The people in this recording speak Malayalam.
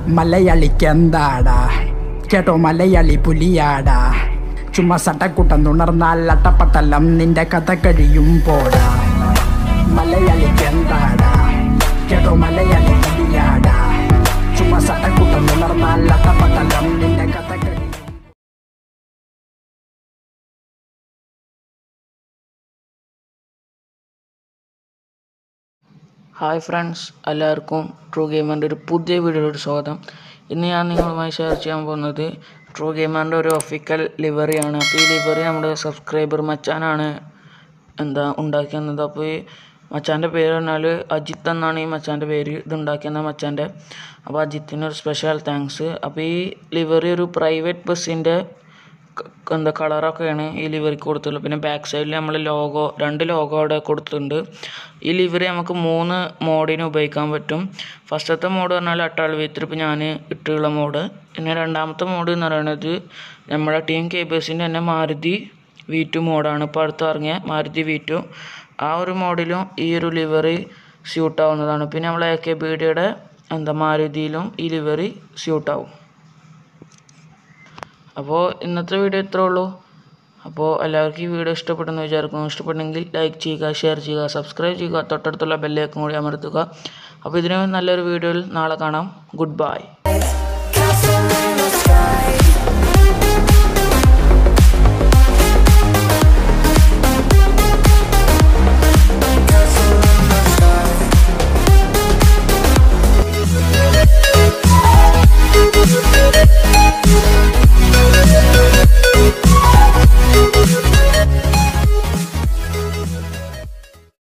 മലയാളിക്കെന്താടാ കേട്ടോ മലയാളി പുലിയാടാ ചുമ്മാ സട്ടക്കുട്ടം തുണർന്നാൽ അട്ടപ്പട്ടലം നിന്റെ കഥ കഴിയും പോടാ മലയാളിക്കെന്താടാ കേട്ടോ മലയാളി പുലിയാടാ ചുമ്മാ സട്ടക്കുട്ടം തുണർന്നാൽ അട്ടപ്പട്ടലം നിന്റെ കഥ കഴിയും ഹായ് ഫ്രണ്ട്സ് എല്ലാവർക്കും ട്രൂ ഗെയിമറിൻ്റെ ഒരു പുതിയ വീഡിയോയുടെ സ്വാഗതം ഇന്ന് ഞാൻ നിങ്ങളുമായി ഷെയർ ചെയ്യാൻ പോകുന്നത് ട്രൂ ഗെയിമറിൻ്റെ ഒരു ഒഫിക്കൽ ലിവറിയാണ് അപ്പോൾ ഈ ലിവറി നമ്മുടെ സബ്സ്ക്രൈബർ മച്ചാനാണ് എന്താ ഉണ്ടാക്കിയത് അപ്പോൾ ഈ മച്ചാൻ്റെ പേര് പറഞ്ഞാൽ അജിത്ത് എന്നാണ് ഈ മച്ചാൻ്റെ പേര് ഇത് ഉണ്ടാക്കിയ മച്ചാൻ്റെ അപ്പോൾ അജിത്തിന് ഒരു സ്പെഷ്യൽ താങ്ക്സ് അപ്പോൾ ഈ ലിവറി ഒരു പ്രൈവറ്റ് ബസ്സിൻ്റെ ക- എന്താ കളറൊക്കെയാണ് ഈ ലിവറിക്ക് കൊടുത്തിട്ടുള്ളത് പിന്നെ ബാക്ക് സൈഡിൽ നമ്മൾ ലോഗോ രണ്ട് ലോഗോ അവിടെ കൊടുത്തിട്ടുണ്ട് ഈ ലിവറി നമുക്ക് മൂന്ന് മോഡിന് ഉപയോഗിക്കാൻ പറ്റും ഫസ്റ്റത്തെ മോഡ് പറഞ്ഞാൽ അട്ടാൾ വീത്തിരി ഇപ്പോൾ ഞാൻ ഇട്ടുള്ള മോഡ് പിന്നെ രണ്ടാമത്തെ മോഡ് എന്ന് പറയുന്നത് നമ്മുടെ ടീം കേബേഴ്സിൻ്റെ തന്നെ മാരുതി വി ടു മോഡാണ് ഇപ്പോൾ അടുത്ത് ഇറങ്ങിയ മാരുതി വി ടു ആ ഒരു മോഡിലും ഈ ഒരു ലിവറി സ്യൂട്ട് ആവുന്നതാണ് പിന്നെ നമ്മൾ എ കെ ബി ഡിയുടെ എന്താ മാരുതിയിലും ഈ ലിവറി സ്യൂട്ടാവും അപ്പോൾ ഇന്നത്തെ വീഡിയോ ഇത്രേ ഉള്ളൂ അപ്പോൾ എല്ലാവർക്കും ഈ വീഡിയോ ഇഷ്ടപ്പെട്ടെന്ന് വിചാരിക്കുന്നു ഇഷ്ടപ്പെട്ടെങ്കിൽ ലൈക്ക് ചെയ്യുക ഷെയർ ചെയ്യുക സബ്സ്ക്രൈബ് ചെയ്യുക തൊട്ടടുത്തുള്ള ബെല്ലേക്കും കൂടി അമർത്തുക അപ്പോൾ ഇതിന് നല്ലൊരു വീഡിയോയിൽ നാളെ കാണാം ഗുഡ് ബൈ